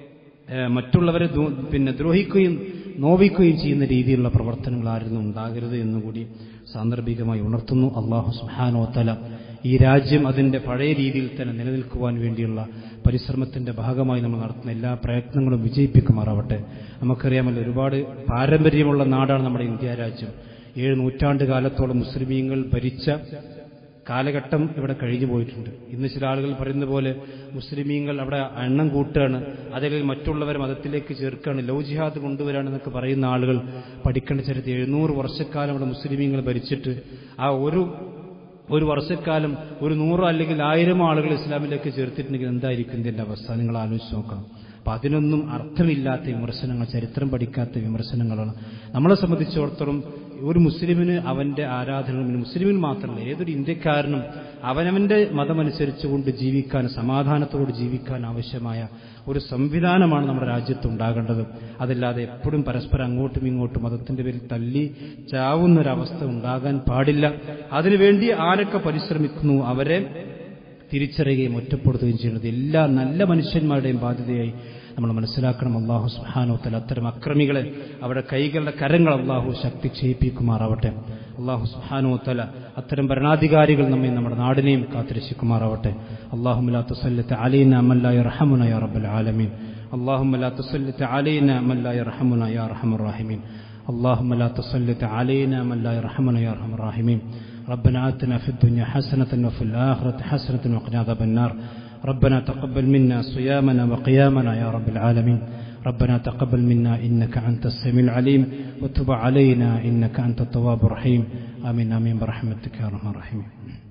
മറ്റുള്ളവരെ പിന്നെ ദ്രോഹിക്കുകയും നോവിക്കുകയും ചെയ്യുന്ന രീതിയിലുള്ള പ്രവർത്തനങ്ങൾ ആരും ഉണ്ടാകരുത് എന്നുകൂടി സാന്ദർഭികമായി ഉണർത്തുന്നു അള്ളാഹു സുഹാനോത്തല ഈ രാജ്യം അതിന്റെ പഴയ രീതിയിൽ തന്നെ നിലനിൽക്കുവാൻ വേണ്ടിയുള്ള പരിശ്രമത്തിന്റെ ഭാഗമായി നമ്മൾ നടത്തുന്ന എല്ലാ പ്രയത്നങ്ങളും വിജയിപ്പിക്കുമാറാവട്ടെ നമുക്കറിയാമല്ലോ ഒരുപാട് പാരമ്പര്യമുള്ള നാടാണ് നമ്മുടെ ഇന്ത്യ രാജ്യം ഏഴ് നൂറ്റാണ്ട് കാലത്തോളം മുസ്ലിമീങ്ങൾ ഭരിച്ച കാലഘട്ടം ഇവിടെ കഴിഞ്ഞു പോയിട്ടുണ്ട് ഇന്ന് ചില ആളുകൾ പറയുന്ന പോലെ മുസ്ലിമീങ്ങൾ അവിടെ എണ്ണം കൂട്ടുകയാണ് അതല്ലെങ്കിൽ മറ്റുള്ളവരെ മതത്തിലേക്ക് ചേർക്കുകയാണ് ലോ ജിഹാദ് കൊണ്ടുവരാണെന്നൊക്കെ പറയുന്ന ആളുകൾ പഠിക്കേണ്ട ചരിത്രം എഴുന്നൂറ് വർഷക്കാലം അവിടെ മുസ്ലിമീങ്ങൾ ഭരിച്ചിട്ട് ആ ഒരു ഒരു വർഷക്കാലം ഒരു നൂറോ അല്ലെങ്കിൽ ആയിരം ആളുകൾ ഇസ്ലാമിലേക്ക് ചേർത്തിട്ടുണ്ടെങ്കിൽ എന്തായിരിക്കും ഇതിന്റെ അവസ്ഥ നിങ്ങൾ ആലോചിച്ച് നോക്കണം അപ്പൊ അതിനൊന്നും അർത്ഥമില്ലാത്ത വിമർശനങ്ങൾ ചരിത്രം പഠിക്കാത്ത വിമർശനങ്ങളാണ് നമ്മളെ സംബന്ധിച്ചിടത്തോളം ഒരു മുസ്ലിമിന് അവന്റെ ആരാധന മുസ്ലിമിന് മാത്രമല്ല ഏതൊരു ഇന്ത്യക്കാരനും അവനവന്റെ മതമനുസരിച്ചുകൊണ്ട് ജീവിക്കാൻ സമാധാനത്തോട് ജീവിക്കാൻ ആവശ്യമായ ഒരു സംവിധാനമാണ് നമ്മുടെ രാജ്യത്ത് ഉണ്ടാകേണ്ടത് അതല്ലാതെ എപ്പോഴും പരസ്പരം അങ്ങോട്ടും ഇങ്ങോട്ടും മതത്തിന്റെ പേരിൽ തല്ലി ചാവുന്നൊരവസ്ഥ ഉണ്ടാകാൻ പാടില്ല അതിനുവേണ്ടി ആരൊക്കെ പരിശ്രമിക്കുന്നു അവരെ തിരിച്ചറിയുകയും ഒറ്റപ്പെടുത്തുകയും ചെയ്യുന്നത് എല്ലാ നല്ല മനുഷ്യന്മാരുടെയും ബാധ്യതയായി നമ്മൾ മനസ്സിലാക്കണം അള്ളാഹു സുഹാനോത്തൽ അത്തരം അക്രമികളെ അവരുടെ കൈകളുടെ കരങ്ങൾ അള്ളാഹു ശക്തി ക്ഷയിപ്പിക്കുമാറാവട്ടെ അള്ളാഹു സുഹാനുത്തല അത്തരം ഭരണാധികാരികൾ നമ്മെ നമ്മുടെ നാടിനെയും കാത്തിരക്ഷിക്കുമാറാവട്ടെ اللهم لا تسلط علينا من لا يرحمنا يا رب العالمين اللهم لا تسلط علينا من لا يرحمنا يا ارحم الراحمين اللهم لا تسلط علينا من لا يرحمنا يا ارحم الراحمين ربنا آتنا في الدنيا حسنة وفي الآخرة حسنة وقنا عذاب النار ربنا تقبل منا صيامنا وقيامنا يا رب العالمين ربنا تقبل منا إنك أنت السميع العليم وتب علينا إنك أنت التواب الرحيم آمين آمين برحمتك يا أرحم الراحمين